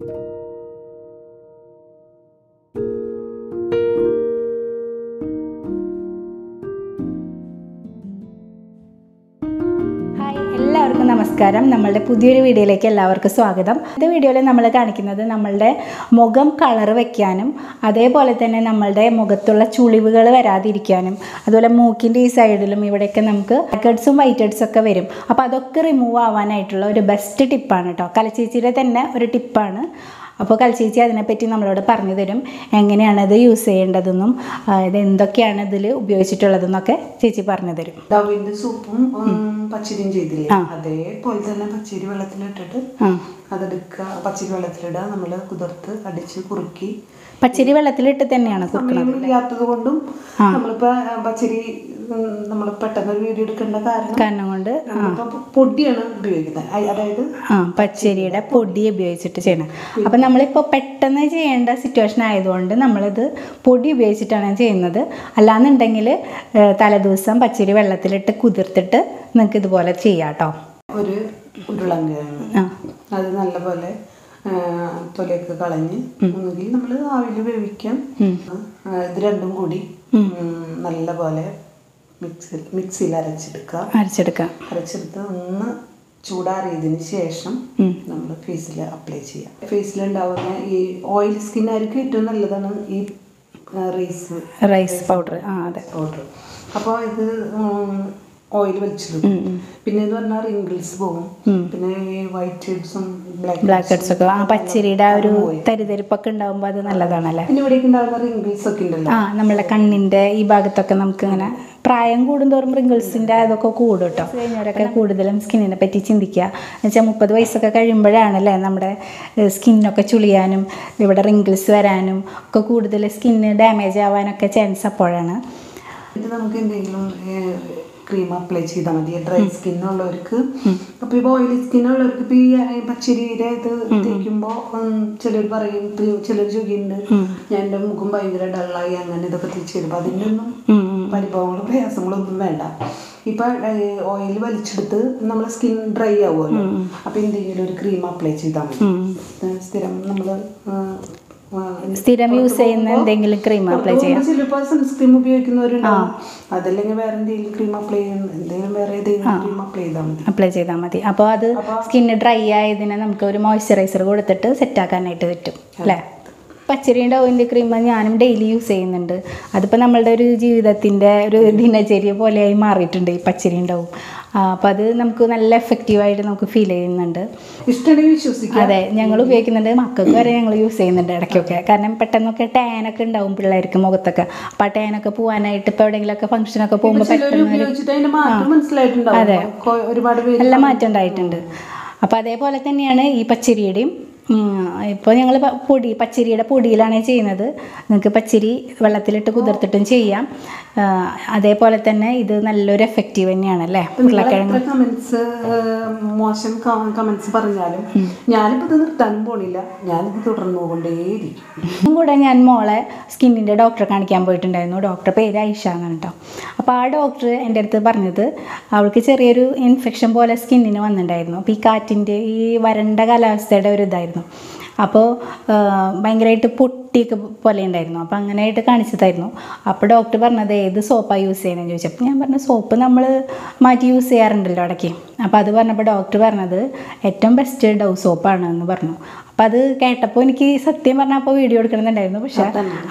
Hi എല്ലാവർക്കും നമസ്കാരം നമ്മളുടെ പുതിയൊരു വീഡിയോയിലേക്ക് എല്ലാവർക്കും സ്വാഗതം ഇന്നത്തെ വീഡിയോയിൽ നമ്മൾ കാണിക്കുന്നത് നമ്മളുടെ മുഖം കളർ വെക്കാനും അതേപോലെ തന്നെ നമ്മളുടെ മുഖത്തുള്ള ചുളിവുകൾ വരാതിരിക്കാനും അതുപോലെ മൂക്കിൻ്റെ ഈ സൈഡിലും ഇവിടെയൊക്കെ നമുക്ക് ഹെഡ്സും വൈറ്റ് ഹെഡ്സും ഒക്കെ വരും അപ്പോൾ അതൊക്കെ റിമൂവ് ആവാനായിട്ടുള്ള ഒരു ബെസ്റ്റ് ടിപ്പാണ് കേട്ടോ കലച്ചേച്ചിയുടെ തന്നെ ഒരു ടിപ്പാണ് അപ്പോൾ കൽച്ചേച്ചി അതിനെപ്പറ്റി നമ്മളോട് പറഞ്ഞു തരും എങ്ങനെയാണ് ഇത് യൂസ് ചെയ്യേണ്ടതെന്നും ആ, ഇത് എന്തൊക്കെയാണ് ഇതിൽ ഉപയോഗിച്ചിട്ടുള്ളതെന്നൊക്കെ ചേച്ചി പറഞ്ഞു തരും ഡവിന്റെ സൂപ്പും ഉം, പച്ചരിയും ചെയ്തില്ലേ ആ. അതേപോലെ തന്നെ പച്ചരി വെള്ളത്തിലിട്ടിട്ട് ആ അതെടുക്കുക പച്ചരി വെള്ളത്തിലിടുക നമ്മൾ കുതിർത്ത് അടിച്ച് കുറുക്കി പച്ചരി വെള്ളത്തിലിട്ട് തന്നെയാണ് കുറുക്കുന്നത് സമയമില്ലാത്തത് കൊണ്ടും നമ്മളിപ്പോ ആ, പച്ചരി നമ്മൾ പെട്ടെന്ന് ഒരു വീഡിയോ എടുക്കേണ്ട കാരണം കാരണം കൊണ്ട് നമ്മളിപ്പോ പൊടിയാണ് ഉപയോഗിക്കുന്നത് അയ്- അതായത് ആ പച്ചരിയുടെ പൊടി ഉപയോഗിച്ചിട്ട് ചെയ്യണം അപ്പം നമ്മളിപ്പോൾ പെട്ടെന്ന് ചെയ്യേണ്ട സിറ്റുവേഷൻ ആയതുകൊണ്ട് നമ്മളിത് പൊടി ഉപയോഗിച്ചിട്ടാണ് ചെയ്യുന്നത് അല്ലാന്നുണ്ടെങ്കിൽ ഏഹ്, തലേദിവസം പച്ചരി വെള്ളത്തിലിട്ട് കുതിർത്തിട്ട് നിങ്ങൾക്ക് ഇതുപോലെ ചെയ്യാം കേട്ടോ ഒരു ഉരുളങ്കിഴങ്ങ് ആ അത് നല്ലപോലെ ആ, തൊലിയൊക്കെ കളഞ്ഞ് ഒന്നുകിൽ നമ്മൾ ആവിയിൽ വേവിക്കാം ആ, ഇത് രണ്ടും കൂടി ഉം, നല്ലപോലെ മിക്സിൽ മിക്സിയിൽ അരച്ചെടുക്കുക അരച്ചെടുക്കാം അരച്ചെടുത്ത് ഒന്ന് ചൂടാറിയതിന് ശേഷം നമ്മൾ ഫേസിൽ അപ്ലൈ ചെയ്യാം ഫേസിലുണ്ടാവുന്ന ഈ ഓയിൽ സ്കിന്നായിരിക്കും ഏറ്റവും നല്ലതാണ് ഈ റൈസ് റൈസ് പൗഡർ ആ അതെ പൗഡർ അപ്പോൾ ഇത് ഓയിൽ വലിച്ചിടും പിന്നെ എന്ന് പറഞ്ഞാൽ റിങ്കിൾസ് പോകും പിന്നെ ഈ വൈറ്റ് ഹെഡ്സും ബ്ലാക്ക് ബ്ലാക്ക് ഹെഡ്സ് ഒക്കെ ആ പച്ചരിയുടെ ആ ഒരു തരിതരിപ്പൊക്കെ ഉണ്ടാകുമ്പോൾ അത് നല്ലതാണല്ലേ പിന്നെ ഇവിടേക്ക് ഉണ്ടാകുന്ന റിങ്കിൾസ് ഒക്കെ ഉണ്ടല്ലോ ആ നമ്മളെ കണ്ണിൻ്റെ ഈ ഭാഗത്തൊക്കെ നമുക്ക് ഇങ്ങനെ പ്രായം കൂടുന്തോറും റിങ്കിൾസിൻ്റെ അതൊക്കെ കൂടും കേട്ടോ കഴിഞ്ഞവരൊക്കെ കൂടുതലും സ്കിന്നിനെ പറ്റി ചിന്തിക്കുക എന്നുവെച്ചാൽ മുപ്പത് വയസ്സൊക്കെ കഴിയുമ്പോഴാണല്ലേ നമ്മുടെ സ്കിന്നൊക്കെ ചുളിയാനും ഇവിടെ റിങ്കിൾസ് വരാനും ഒക്കെ കൂടുതൽ സ്കിന്ന് ഡാമേജ് ആവാനൊക്കെ ചാൻസ് അപ്പോഴാണ് ഇത് നമുക്ക് എന്തെങ്കിലും ക്രീം അപ്ലൈ ചെയ്താൽ മതി ഡ്രൈ സ്കിന്നുള്ളവർക്ക് അപ്പോൾ ഇപ്പോൾ ഓയിലി സ്കിന്നുള്ളവർക്ക് ഇപ്പോൾ ഈ ഏ, പച്ചരിയുടെ ഇത് തേക്കുമ്പോൾ ചിലർ പറയും ചിലർ ചോദിക്കുന്നുണ്ട് ഞാൻ എൻ്റെ മുഖം ഭയങ്കര ഡള്ളായി അങ്ങനെ ഇതൊക്കെ തേച്ച് വരുമ്പോൾ അതിൻ്റെ ഒന്നും പരിഭവങ്ങളും പ്രയാസങ്ങളൊന്നും വേണ്ട ഇപ്പൊ ഓയിൽ വലിച്ചെടുത്ത് നമ്മളെ സ്കിൻ ഡ്രൈ ആവുമല്ലോ അപ്പൊ എന്തെങ്കിലും ഒരു ക്രീം അപ്ലൈ ചെയ്താൽ മതി ഏ, സ്ഥിരം നമ്മള് ആ, ആ, സ്ഥിരം യൂസ് ചെയ്യുന്ന എന്തെങ്കിലും ക്രീം അപ്ലൈ ചെയ്യാം ചിലപ്പോ സൺസ്ക്രീം ഉപയോഗിക്കുന്നവരുണ്ടാവും അതല്ലെങ്കിൽ വേറെ എന്തെങ്കിലും ക്രീം അപ്ലൈ ചെയ്യുന്ന എന്തെങ്കിലും വേറെ ഏതെങ്കിലും ക്രീം അപ്ലൈ ചെയ്താൽ മതി അപ്ലൈ ചെയ്താൽ മതി അപ്പോൾ അത് സ്കിന്ന് ഡ്രൈ ആയതിനെ നമുക്ക് ഒരു മോയ്സ്ചറൈസർ കൊടുത്തിട്ട് സെറ്റാക്കാനായിട്ട് പറ്റും അല്ലേ പച്ചരിയുടെ ഓയിൻ്റെ ക്രീം ഞാനും ഡെയിലി യൂസ് ചെയ്യുന്നുണ്ട് അതിപ്പോൾ നമ്മളുടെ ഒരു ജീവിതത്തിൻ്റെ ഒരു ദിനചര്യ പോലെയായി മാറിയിട്ടുണ്ട് ഈ പച്ചരി ഉണ്ടാവും അപ്പോൾ അത് നമുക്ക് നല്ല എഫക്റ്റീവായിട്ട് നമുക്ക് ഫീൽ ചെയ്യുന്നുണ്ട് ഇഷ്ടമാണെങ്കിൽ വിശ്വസിക്കാം അതെ ഞങ്ങൾ ഉപയോഗിക്കുന്നുണ്ട് മക്കൾക്ക് വരെ ഞങ്ങൾ യൂസ് ചെയ്യുന്നുണ്ട് ഇടയ്ക്കൊക്കെ കാരണം പെട്ടെന്നൊക്കെ ടാനൊക്കെ ഉണ്ടാവും പിള്ളേർക്ക് മുഖത്തൊക്കെ അപ്പോൾ ആ ടാനൊക്കെ പോകാനായിട്ട് ഇപ്പോൾ എവിടെയെങ്കിലുമൊക്കെ ഫംഗ്ഷനൊക്കെ പോകുമ്പോൾ ചിലർ പെട്ടെന്ന് ഒരു ഉപയോഗിച്ചിട്ട് അതിന്റെ മാറ്റം മനസ്സിലായിട്ടുണ്ടാവും കൊ- ഒരുപാട് പേര് നല്ല മാറ്റം ഉണ്ടായിട്ടുണ്ട് അപ്പോൾ അതേപോലെ തന്നെയാണ് ഈ പച്ചരിയുടെയും ഇപ്പോൾ ഞങ്ങൾ പൊടി പച്ചരിയുടെ പൊടിയിലാണ് ചെയ്യുന്നത് നിങ്ങൾക്ക് പച്ചരി വെള്ളത്തിലിട്ട് കുതിർത്തിട്ടും ചെയ്യാം ആ, അതേപോലെ തന്നെ ഇത് നല്ലൊരു എഫക്റ്റീവ് തന്നെയാണ് അല്ലേ ഉരുളക്കിഴങ്ങ് എത്ര കമന്റ്സ് മോശം കമന്റ്സ് പറഞ്ഞാലും ഞാനിപ്പോ ഇത് നിർത്താനും പോണില്ല ഞാനിത് തുടർന്നു കൊണ്ടേയിരിക്കും ഇതും കൂടെ ഞാൻ മോളെ സ്കിന്നിൻ്റെ ഡോക്ടറെ കാണിക്കാൻ പോയിട്ടുണ്ടായിരുന്നു ഡോക്ടറെ പേര് ഐഷ എന്നാണ് കേട്ടോ അപ്പോൾ ആ ഡോക്ടർ എൻ്റെ അടുത്ത് പറഞ്ഞത് അവൾക്ക് ചെറിയൊരു ഇൻഫെക്ഷൻ പോലെ സ്കിന്നിന് വന്നിട്ടുണ്ടായിരുന്നു അപ്പോൾ ഈ കാറ്റിൻ്റെ ഈ വരണ്ട കാലാവസ്ഥയുടെ ഒരു ഇതായിരുന്നു അപ്പോൾ ഭയങ്കരമായിട്ട് പൊട്ടിയൊക്കെ പോലെ ഉണ്ടായിരുന്നു അപ്പോൾ അങ്ങനെയായിട്ട് കാണിച്ചതായിരുന്നു അപ്പോൾ ഡോക്ടർ പറഞ്ഞത് ഏത് സോപ്പാണ് യൂസ് ചെയ്യണമെന്ന് ചോദിച്ചപ്പോൾ ഞാൻ പറഞ്ഞു സോപ്പ് നമ്മൾ മാറ്റി യൂസ് ചെയ്യാറുണ്ടല്ലോ ഇടയ്ക്ക് അപ്പോൾ അത് പറഞ്ഞപ്പോൾ ഡോക്ടർ പറഞ്ഞത് ഏറ്റവും ബെസ്റ്റ് ഡവ് സോപ്പാണ് എന്ന് പറഞ്ഞു അപ്പോൾ അത് കേട്ടപ്പോൾ എനിക്ക് സത്യം പറഞ്ഞാൽ അപ്പോൾ വീഡിയോ എടുക്കണമെന്നുണ്ടായിരുന്നു പക്ഷേ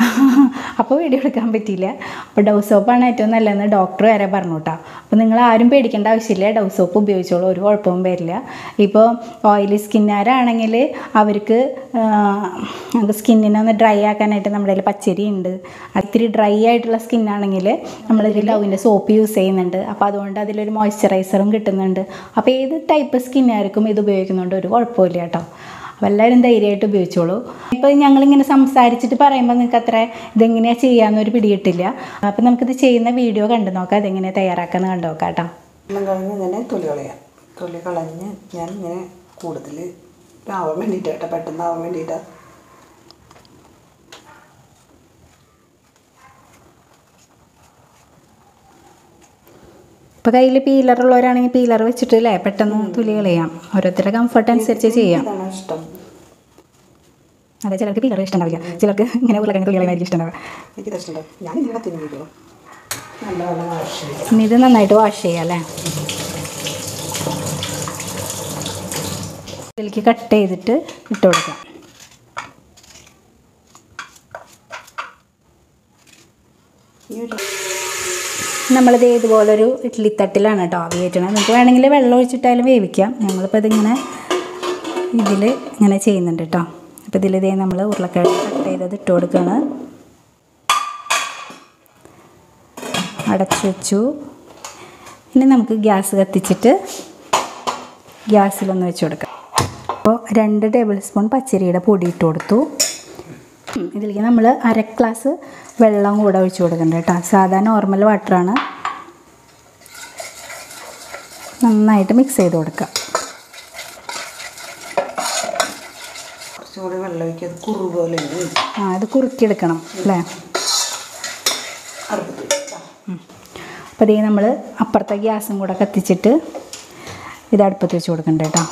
അപ്പോൾ വീഡിയോ എടുക്കാൻ പറ്റിയില്ല അപ്പോൾ ഡവ് സോപ്പാണ് ഏറ്റവും നല്ലതെന്ന് ഡോക്ടർ വരെ പറഞ്ഞു കേട്ടോ അപ്പോൾ നിങ്ങൾ ആരും പേടിക്കേണ്ട ആവശ്യമില്ല ഡവ് സോപ്പ് ഉപയോഗിച്ചോളൂ ഒരു കുഴപ്പവും വരില്ല ഇപ്പോൾ ഓയിലി സ്കിന്നുകാരാണെങ്കിൽ അവർക്ക് സ്കിന്നിനെ ഒന്ന് ഡ്രൈ ആക്കാനായിട്ട് നമ്മുടെ കയ്യിൽ പച്ചരി ഉണ്ട് ഇത്തിരി ഡ്രൈ ആയിട്ടുള്ള സ്കിന്നാണെങ്കിൽ നമ്മളിതിൽ ലവിൻ്റെ സോപ്പ് യൂസ് ചെയ്യുന്നുണ്ട് അപ്പോൾ അതുകൊണ്ട് അതിലൊരു മോയ്സ്ചറൈസറും കിട്ടുന്നുണ്ട് അപ്പോൾ ഏത് ടൈപ്പ് സ്കിന്നുകാർക്കും ഇത് ഉപയോഗിക്കുന്നുണ്ട് ഒരു കുഴപ്പമില്ല കേട്ടോ അപ്പോൾ എല്ലാവരും ധൈര്യമായിട്ട് ഉപയോഗിച്ചോളൂ ഇപ്പോൾ ഞങ്ങളിങ്ങനെ സംസാരിച്ചിട്ട് പറയുമ്പോൾ നിങ്ങൾക്ക് അത്ര ഇതെങ്ങനെയാണ് ചെയ്യാമെന്നൊരു പിടിയിട്ടില്ല അപ്പോൾ നമുക്കിത് ചെയ്യുന്ന വീഡിയോ കണ്ടു നോക്കാം അതെങ്ങനെയാണ് തയ്യാറാക്കാമെന്ന് കണ്ടു നോക്കാം കേട്ടോ എല്ലാം കഴിഞ്ഞ് ഇങ്ങനെ തൊലി കളയാം തൊലി കളഞ്ഞ് ഞാൻ ഇങ്ങനെ കൂടുതൽ ആവാൻ വേണ്ടിയിട്ട് കേട്ടോ പെട്ടെന്ന് ആവാൻ വേണ്ടിയിട്ടാണ് ഇപ്പോൾ കയ്യിൽ പീലർ ഉള്ളവരാണെങ്കിൽ പീലർ വെച്ചിട്ട് അല്ലേ പെട്ടെന്ന് തുലി കളയാം ഓരോരുത്തരുടെ കംഫർട്ട് അനുസരിച്ച് ചെയ്യാം ഇതാണ് ഇഷ്ടം അതെ ചിലർക്ക് പിള്ളേർ ഇഷ്ടമുണ്ടാവില്ല ചിലർക്ക് ഇങ്ങനെ ഉരുളക്കിഴങ്ങ് തുള്ളികളായിരിക്കും ഇഷ്ടമുണ്ടാവുക എനിക്ക് ഇഷ്ടമുണ്ട് ഞാൻ ഇതിനെ തിന്നിരിക്കുന്നു നല്ല നല്ല ആവശ്യം ഇനി ഇത് നന്നായിട്ട് വാഷ് ചെയ്യാം അല്ലേ ഇതിലേക്ക് കട്ട് ചെയ്തിട്ട് ഇട്ട് കൊടുക്കാം ഈ ഒരു നമ്മളിത് ഇതുപോലൊരു ഇഡ്ഡലി തട്ടിലാണ് കേട്ടോ ആവി കയറ്റണത് നിങ്ങൾക്ക് വേണമെങ്കിൽ വെള്ളം ഒഴിച്ചിട്ടായാലും വേവിക്കാം ഞങ്ങളിപ്പോൾ ഇതിങ്ങനെ ഇതിൽ ഇങ്ങനെ ചെയ്യുന്നുണ്ട് കേട്ടോ അപ്പോൾ ഇതിൽ ഇതേ നമ്മൾ ഉരുളക്കിഴങ്ങ് കട്ട് ചെയ്തത് ഇട്ട് കൊടുക്കുകയാണ് അടച്ചു വെച്ചു ഇനി നമുക്ക് ഗ്യാസ് കത്തിച്ചിട്ട് ഗ്യാസിലൊന്ന് വെച്ച് കൊടുക്കാം അപ്പോൾ രണ്ട് ടേബിൾ സ്പൂൺ പച്ചരിയുടെ പൊടി ഇട്ട് കൊടുത്തു ഉം, ഇതിലേക്ക് നമ്മൾ അര ഗ്ലാസ് വെള്ളം കൂടെ ഒഴിച്ച് കൊടുക്കണ്ട കേട്ടോ സാധാ നോർമൽ വാട്ടറാണ് നന്നായിട്ട് മിക്സ് ചെയ്ത് കൊടുക്കുക കുറച്ചും കൂടി വെള്ളം ഒഴിക്കുക അത് കുറു പോലെ ഉണ്ട്. ആ ഇത് കുറുക്കിയെടുക്കണം അല്ലേ അടുപ്പത്ത് വെക്കാം. അപ്പോൾ ഇതേ നമ്മൾ അപ്പുറത്തെ ഗ്യാസും കൂടെ കത്തിച്ചിട്ട് ഇത് അടുപ്പത്ത് വെച്ച് കൊടുക്കണ്ട കേട്ടോ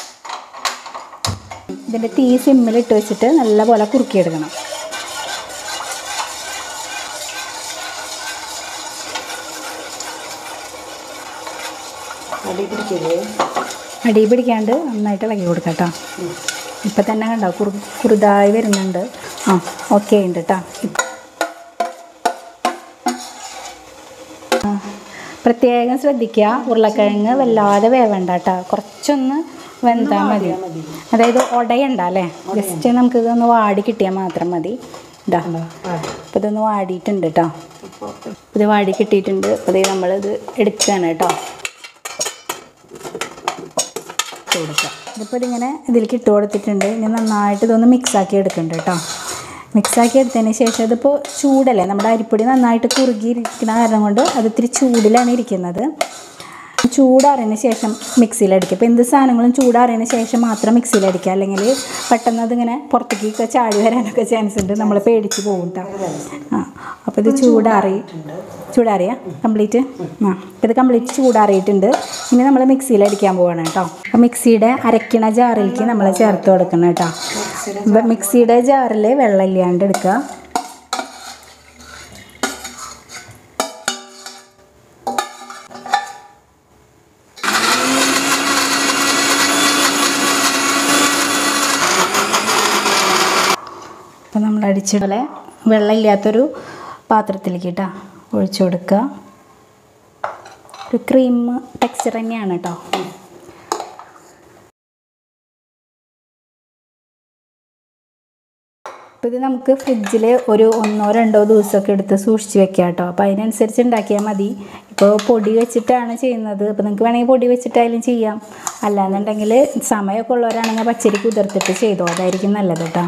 ഇതിൻ്റെ തീ സിമ്മിലിട്ട് വെച്ചിട്ട് നല്ലപോലെ കുറുക്കിയെടുക്കണം അടി പിടിക്കല്ലേ അടി പിടിക്കാണ്ട് നന്നായിട്ട് ഇളകി കൊടുക്കാം കേട്ടോ ഇപ്പം തന്നെ കണ്ടോ കുറു കുറുതായി വരുന്നുണ്ട് ആ ഓക്കെ ഉണ്ട് കേട്ടോ ആ, പ്രത്യേകം ശ്രദ്ധിക്കുക ഉരുളക്കിഴങ്ങ് വല്ലാതെ വേവണ്ട കേട്ടോ കുറച്ചൊന്ന് വെന്താൽ മതി അതായത് ഉടയണ്ട അല്ലേ ജസ്റ്റ് നമുക്ക് ഇതൊന്ന് വാടി കിട്ടിയാൽ മാത്രം മതി ഇതാ അപ്പോൾ ഇതൊന്ന് വാടിയിട്ടുണ്ട് കേട്ടോ ഇത് വാടി കിട്ടിയിട്ടുണ്ട് അപ്പോൾ ഇത് നമ്മളിത് എടുക്കുകയാണ് കേട്ടോ ഇട്ട് കൊടുക്കുക ഇതിപ്പോൾ ഇതിങ്ങനെ ഇതിലേക്ക് ഇട്ട് കൊടുത്തിട്ടുണ്ട് ഇനി നന്നായിട്ട് ഇതൊന്ന് മിക്സാക്കി എടുക്കുന്നുണ്ട് കേട്ടോ മിക്സാക്കി എടുത്തതിന് ശേഷം ഇതിപ്പോൾ ചൂടല്ലേ നമ്മുടെ അരിപ്പൊടി നന്നായിട്ട് കുറുകിയിരിക്കുന്ന കാരണം കൊണ്ട് അത് ഇത്തിരി ചൂടിലാണ് ഇരിക്കുന്നത് ചൂടാറിയതിന് ശേഷം മിക്സിയിലടിക്കുക ഇപ്പോൾ എന്ത് സാധനങ്ങളും ചൂടാറിയതിന് ശേഷം മാത്രം മിക്സിയിലടിക്കുക അല്ലെങ്കിൽ പെട്ടെന്ന് അതിങ്ങനെ പുറത്തേക്കൊക്കെ ചാടി വരാനൊക്കെ ചാൻസ് ഉണ്ട് നമ്മൾ പേടിച്ച് പോകും കേട്ടോ ആ അപ്പോൾ ഇത് ചൂടാറി ചൂടാറിയ കംപ്ലീറ്റ് ആ അപ്പോൾ ഇത് കംപ്ലീറ്റ് ചൂടാറിയിട്ടുണ്ട് ഇനി നമ്മൾ മിക്സിയിൽ അടിക്കാൻ പോവാണ് കേട്ടോ അപ്പോൾ മിക്സിയുടെ അരക്കണ ജാറിലേക്ക് നമ്മൾ ചേർത്ത് കൊടുക്കണം കേട്ടോ അപ്പോൾ മിക്സിയുടെ ജാറിൽ വെള്ളം ഇല്ലാണ്ട് എടുക്കുക അപ്പോൾ നമ്മൾ അടിച്ച പോലെ വെള്ളമില്ലാത്തൊരു പാത്രത്തിലേക്ക് കേട്ടോ ഒഴിച്ചു കൊടുക്കുക ഒരു ക്രീം ടെക്സ്ചർ തന്നെയാണ് കേട്ടോ അപ്പോൾ ഇത് നമുക്ക് ഫ്രിഡ്ജിൽ ഒരു ഒന്നോ രണ്ടോ ദിവസമൊക്കെ എടുത്ത് സൂക്ഷിച്ച് വെക്കാം കേട്ടോ അപ്പോൾ അതിനനുസരിച്ച് ഉണ്ടാക്കിയാൽ മതി ഇപ്പോൾ പൊടി വെച്ചിട്ടാണ് ചെയ്യുന്നത് അപ്പോൾ നിങ്ങൾക്ക് വേണമെങ്കിൽ പൊടി വെച്ചിട്ടായാലും ചെയ്യാം അല്ലാന്നുണ്ടെങ്കിൽ സമയമൊക്കെ ഉള്ളവരാണെങ്കിൽ പച്ചരി കുതിർത്തിട്ട് ചെയ്തോ അതായിരിക്കും നല്ലത് കേട്ടോ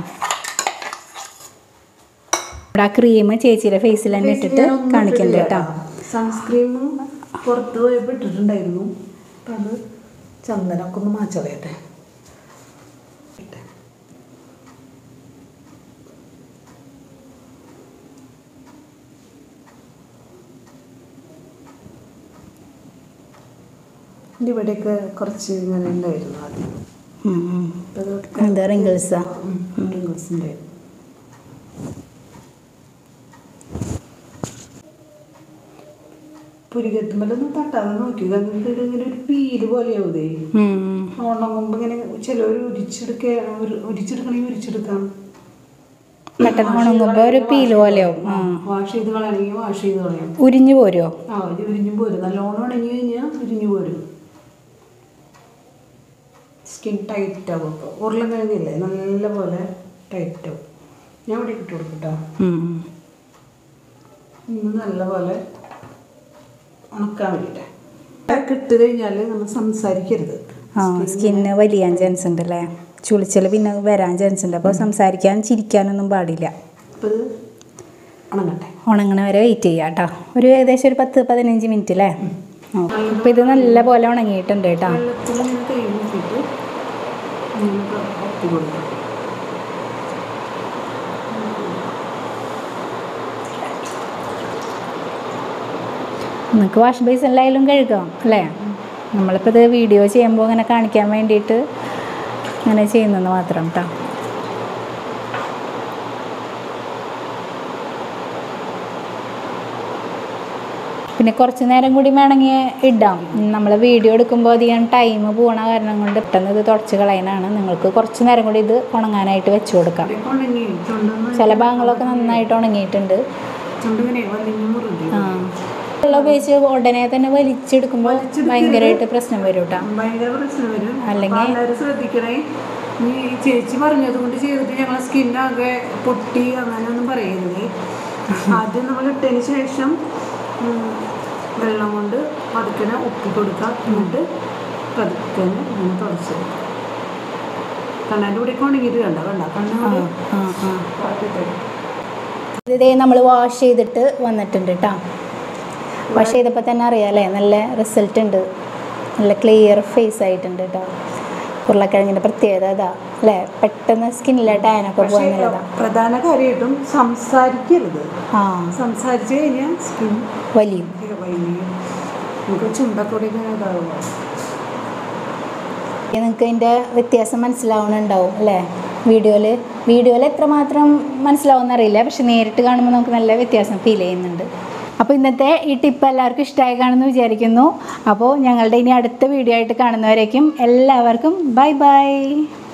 ഇവിടെ ആ ക്രീം ചേച്ചിയുടെ ഫേസിൽ തന്നെ ഇട്ടിട്ട് കാണിക്കണ്ട കേട്ടോ സൺസ്ക്രീം പുറത്ത് പോയപ്പോൾ ഇട്ടിട്ടുണ്ടായിരുന്നു അപ്പം അത് ചന്ദനമൊക്കെ ഒന്ന് മാച്ചറിയട്ടെ എൻ്റെ ഇവിടെയൊക്കെ കുറച്ച് ഇങ്ങനെ ഉണ്ടായിരുന്നു ആദ്യം ഉം, ഉം. ഇപ്പം അതൊക്കെ എന്താ റിങ്കിൾസാ റിങ്കിൾസ് ഉണ്ടായിരുന്നു പുരികത്തുമ്പലൊന്നും തട്ടാതെ നോക്കുക എന്നിട്ട് ഇതിങ്ങനെ ഒരു പീല് പോലെയാവൂതേ ഉണങ്ങുമ്പോ ഇങ്ങനെ ചിലവർ ഉരിച്ചെടുക്ക ഉരിച്ചെടുക്കണമെങ്കിൽ ഉരിച്ചെടുക്കാം പെട്ടെന്ന് ഉണങ്ങുമ്പോൾ ഒരു പീല് പോലെയാവും ആ വാഷ് ചെയ്ത് കളയണമെങ്കിൽ വാഷ് ചെയ്ത് കളയാം ഉരിഞ്ഞു പോരുമോ ആ ഒരു ഉരിഞ്ഞു പോരും നല്ലോണം ഉണങ്ങി കഴിഞ്ഞാൽ ഉരിഞ്ഞു പോരും സ്കിൻ ടൈറ്റ് ആവും അപ്പോൾ ഉരുളൻ കഴിഞ്ഞില്ലേ നല്ല പോലെ ടൈറ്റ് ആവും ഞാൻ ഇവിടെ ഇട്ട് കൊടുക്കട്ടോ ഇന്ന് നല്ല പോലെ ഉണക്കാൻ വേണ്ടിയിട്ട് ഇട്ട് കഴിഞ്ഞാൽ നമ്മൾ സംസാരിക്കരുത് ആ സ്കിന്ന് വലിയാൻ ചാൻസ് ഉണ്ട് അല്ലേ ചുളിച്ചൽ പിന്നെ വരാൻ ചാൻസ് ഉണ്ട് അപ്പോൾ സംസാരിക്കാൻ ചിരിക്കാനൊന്നും പാടില്ല അപ്പോൾ ഇത് ഉണങ്ങട്ടെ ഉണങ്ങണ വരെ വെയിറ്റ് ചെയ്യാം കേട്ടോ ഒരു ഏകദേശം ഒരു പത്ത് പതിനഞ്ച് മിനിറ്റ് അല്ലേ അപ്പോൾ ഇത് നല്ല പോലെ ഉണങ്ങിയിട്ടുണ്ട് കേട്ടോ വെള്ളത്തിൽ ഇങ്ങനെ കൈ നോക്കിയിട്ട് ഇങ്ങനെ ഒപ്പി കൊടുക്കാം നിങ്ങൾക്ക് വാഷ് ബേസിലായാലും കഴുകാം അല്ലേ നമ്മളിപ്പോൾ ഇത് വീഡിയോ ചെയ്യുമ്പോൾ ഇങ്ങനെ കാണിക്കാൻ വേണ്ടിയിട്ട് ഇങ്ങനെ ചെയ്യുന്നെന്ന് മാത്രം കേട്ടോ പിന്നെ കുറച്ച് നേരം കൂടി വേണമെങ്കിൽ ഇടാം നമ്മൾ വീഡിയോ എടുക്കുമ്പോൾ അധികം ടൈം പോണ കാരണം കൊണ്ട് പെട്ടെന്ന് ഇത് തുടച്ച് കളയാനാണ് നിങ്ങൾക്ക് കുറച്ച് നേരം കൂടി ഇത് ഉണങ്ങാനായിട്ട് വെച്ച് കൊടുക്കാം ഇവിടെയൊക്കെ ഉണങ്ങി ചുണ്ടൊന്നും ചില ഭാഗങ്ങളൊക്കെ നന്നായിട്ട് ഉണങ്ങിയിട്ടുണ്ട് ചുണ്ടിങ്ങനെ വലിഞ്ഞു മുറുകി ആ വെള്ളം ഉപയോഗിച്ച് ഉടനെ തന്നെ വലിച്ചെടുക്കുമ്പോൾ ഭയങ്കരമായിട്ട് പ്രശ്നം വരും കേട്ടോ ഭയങ്കര പ്രശ്നം വരും അല്ലെങ്കിൽ- അപ്പൊ എല്ലാവരും ശ്രദ്ധിക്കണേ നീ ചേച്ചി പറഞ്ഞത് കൊണ്ട് ചെയ്തിട്ട് ഞങ്ങളെ സ്കിന്നാകെ പൊട്ടി അങ്ങനെയൊന്നും പറയരുത് ആദ്യം നമ്മൾ ഇട്ടതിന് ശേഷം ഉം, വെള്ളം കൊണ്ട് പതുക്കനെ ഉപ്പി കൊടുക്കുക എന്നിട്ട് പതുക്കനെ ഇങ്ങനെ തുടച്ച് കണ്ണാൻ്റെ കൂടെ ഉണങ്ങിയിട്ട് കണ്ട കണ്ട കണ്ണാടി ആ ആ ഇതേ നമ്മൾ വാഷ് ചെയ്തിട്ട് വന്നിട്ടുണ്ട് കേട്ടോ വാഷ് ചെയ്തപ്പോൾ തന്നെ അറിയാമല്ലേ നല്ല റിസൾട്ട് ഉണ്ട് നല്ല ക്ലിയർ ഫേസ് ആയിട്ടുണ്ട് കേട്ടോ ഉരുളക്കിഴങ്ങിൻ്റെ പ്രത്യേകത അതാ അല്ലേ പെട്ടെന്ന് സ്കിന്നിലെ ടാനൊക്കെ പക്ഷേ പോകുന്നതാ പ്രധാന കാര്യമായിട്ടും സംസാരിക്കരുത് ആ സംസാരിച്ച് കഴിഞ്ഞാൽ സ്കിൻ വലിയും വലിയ നമുക്ക് ചുണ്ടക്കൂടി ഇങ്ങനെ ഇതാവുക നിങ്ങൾക്ക് അതിൻ്റെ വ്യത്യാസം മനസ്സിലാവണുണ്ടാവും അല്ലേ വീഡിയോയിൽ വീഡിയോയിൽ എത്രമാത്രം മനസ്സിലാവുമെന്ന് അറിയില്ല പക്ഷെ നേരിട്ട് കാണുമ്പോൾ നമുക്ക് നല്ല വ്യത്യാസം ഫീൽ ചെയ്യുന്നുണ്ട് അപ്പോൾ ഇന്നത്തെ ഈ ടിപ്പ് എല്ലാവർക്കും ഇഷ്ടമായി കാണുമെന്ന് വിചാരിക്കുന്നു അപ്പോൾ ഞങ്ങളുടെ ഇനി അടുത്ത വീഡിയോ ആയിട്ട് കാണുന്നവരേക്കും എല്ലാവർക്കും ബൈ ബൈ